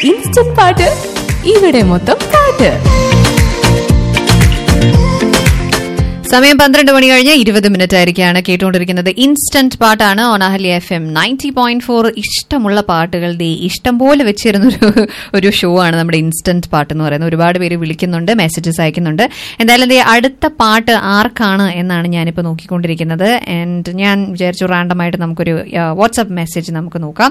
instant പാട്ട് ഇവിടെ മൊത്തം പാട്ട് സമയം പന്ത്രണ്ട് മണി കഴിഞ്ഞ് ഇരുപത് മിനിറ്റ് ആയിരിക്കാണ് കേട്ടുകൊണ്ടിരിക്കുന്നത് ഇൻസ്റ്റന്റ് പാട്ടാണ് ഓണാഹലി F M ninety point four ഇഷ്ടമുള്ള പാട്ടുകൾ ദേ ഇഷ്ടം പോലെ വെച്ചിരുന്ന ഒരു ഒരു ഷോ ആണ് നമ്മുടെ ഇൻസ്റ്റന്റ് പാട്ട് എന്ന് പറയുന്നത് ഒരുപാട് പേര് വിളിക്കുന്നുണ്ട് മെസ്സേജസ് അയക്കുന്നുണ്ട് എന്തായാലും ദേ അടുത്ത പാട്ട് ആർക്കാണ് എന്നാണ് ഞാനിപ്പോൾ നോക്കിക്കൊണ്ടിരിക്കുന്നത് ആൻഡ് ഞാൻ വിചാരിച്ചു റാൻഡമായിട്ട് നമുക്കൊരു വാട്സ്ആപ്പ് മെസ്സേജ് നമുക്ക് നോക്കാം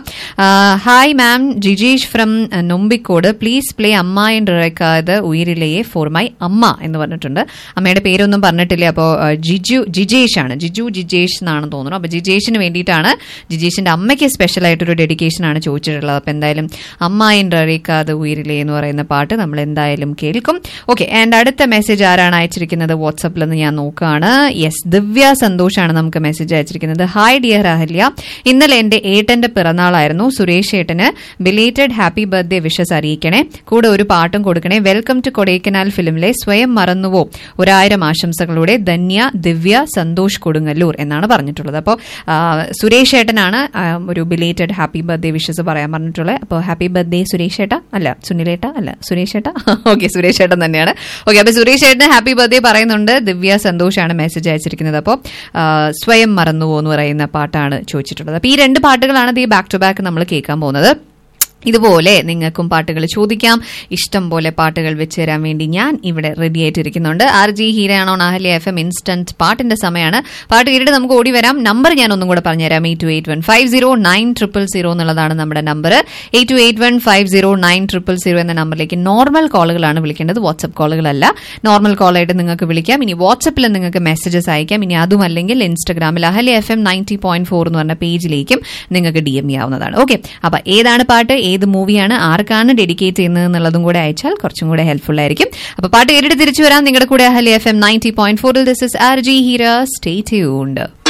hi ma'am Jijeesh from Nombikkode please play amma in റെക്കാത് ഉയിരിലയെ ഫോർ മൈ അമ്മ എന്ന് പറഞ്ഞിട്ടുണ്ട് അമ്മയുടെ പേരൊന്നും പറഞ്ഞിട്ടില്ല അപ്പോൾ ജിജു ജിജേഷ് ആണ് ജിജു ജിജേഷ് എന്നാണ് തോന്നുന്നു അപ്പോൾ ജിജേഷിന് വേണ്ടിയിട്ടാണ് ജിജേഷിന്റെ അമ്മയ്ക്ക് സ്പെഷ്യൽ ആയിട്ടൊരു ഡെഡിക്കേഷൻ ആണ് ചോദിച്ചിട്ടുള്ളത് അപ്പോൾ എന്തായാലും അമ്മ ഇൻ റെക്കാത് ഉയിരിലെ എന്ന് പറയുന്ന പാട്ട് നമ്മൾ എന്തായാലും കേൾക്കും ഓക്കെ ആൻഡ് അടുത്ത മെസ്സേജ് ആരാണ് അയച്ചിരിക്കുന്നത് വാട്സപ്പിൽ നിന്ന് ഞാൻ നോക്കുകയാണ് യെസ് ദിവ്യ സന്തോഷാണ് നമുക്ക് മെസ്സേജ് അയച്ചിരിക്കുന്നത് ഹായ് ഡിയർ അഹല്യ ഇന്നലെ എന്റെ ഏട്ടന്റെ പിറന്നാളായിരുന്നു സുരേഷ് ഏട്ടന് ബിലേറ്റഡ് ഹാപ്പി ബർത്ത്ഡേ വിഷസ് അറിയിക്കണേ കൂടെ ഒരു പാട്ടും കൊടുക്കണേ വെൽക്കം ടു കൊടൈക്കനാൽ ഫിലിമിലെ സ്വയം മറന്നുവോ ഒരായിരം ആശംസകളോടെ ധന്യ ദിവ്യ സന്തോഷ് കൊടുങ്ങല്ലൂർ എന്നാണ് പറഞ്ഞിട്ടുള്ളത് അപ്പോൾ സുരേഷ് ഏട്ടനാണ് ആ, ഒരു ബിലേറ്റഡ് ഹാപ്പി ബർത്ത്ഡേ വിഷസ് പറയാൻ പറഞ്ഞിട്ടുള്ളത് അപ്പോൾ ഹാപ്പി ബർത്ത്ഡേ സുരേഷ് ഏട്ട അല്ല സുനിലേട്ട അല്ല സുരേഷ് ഏട്ട ഓക്കെ സുരേഷ് ഏട്ടൻ തന്നെയാണ് ഓക്കെ അപ്പോൾ സുരേഷ് ഏട്ടന് ഹാപ്പി ബർത്ത്ഡേ പറയുന്നുണ്ട് ദിവ്യ സന്തോഷാണ് മെസ്സേജ് അയച്ചിരിക്കുന്നത് അപ്പോൾ സ്വയം മറന്നുവോ എന്ന് പറയുന്ന പാട്ടാണ് ചോദിച്ചിട്ടുള്ളത് അപ്പോൾ ഈ രണ്ട് പാട്ടുകളാണ് ഈ ബാക്ക് ടു ബാക്ക് നമ്മൾ കേൾക്കാൻ പോകുന്നത് ഇതുപോലെ നിങ്ങൾക്കും പാട്ടുകൾ ചോദിക്കാം ഇഷ്ടം പോലെ പാട്ടുകൾ വെച്ച് തരാൻ വേണ്ടി ഞാൻ ഇവിടെ റെഡി ആയിട്ടിരിക്കുന്നുണ്ട് ആർ ജി ഹീരയാണോ നാഹലി എഫ് എം ഇൻസ്റ്റന്റ് പാട്ടിന്റെ സമയമാണ് പാട്ട് കേട്ടിട്ട് നമുക്ക് ഓടി വരാം നമ്പർ ഞാൻ ഒന്നും കൂടെ പറഞ്ഞുതരാം eight two eight one five zero nine triple zero എന്നുള്ളതാണ് നമ്മുടെ number eight two eight one five zero nine triple zero എന്ന നമ്പറിലേക്ക് നോർമൽ കോളുകളാണ് വിളിക്കേണ്ടത് വാട്സ്ആപ്പ് കോളുകളല്ല നോർമൽ കോളായിട്ട് നിങ്ങൾക്ക് വിളിക്കാം ഇനി വാട്സപ്പിൽ നിങ്ങൾക്ക് മെസ്സേജസ് അയക്കാം ഇനി അതുമല്ലെങ്കിൽ ഇൻസ്റ്റഗ്രാമിൽ Ahalia F M ninety point four എന്ന് പറഞ്ഞ പേജിലേക്കും നിങ്ങൾക്ക് ഡി എം ചെയ്യാവുന്നതാണ് ഓക്കെ അപ്പൊ ഏതാണ് പാട്ട് ഏത് മൂവിയാണ് ആർക്കാണ് ഡെഡിക്കേറ്റ് ചെയ്യുന്നത് എന്നുള്ളതും കൂടെ അയച്ചാൽ കുറച്ചും കൂടെ ഹെൽപ്ഫുൾ ആയിരിക്കും അപ്പൊ പാട്ട് കേട്ടിട്ട് തിരിച്ചു വരാം നിങ്ങളുടെ കൂടെ Ahalia F M ninety point ഫോറിൽ this is R G Heera stay tuned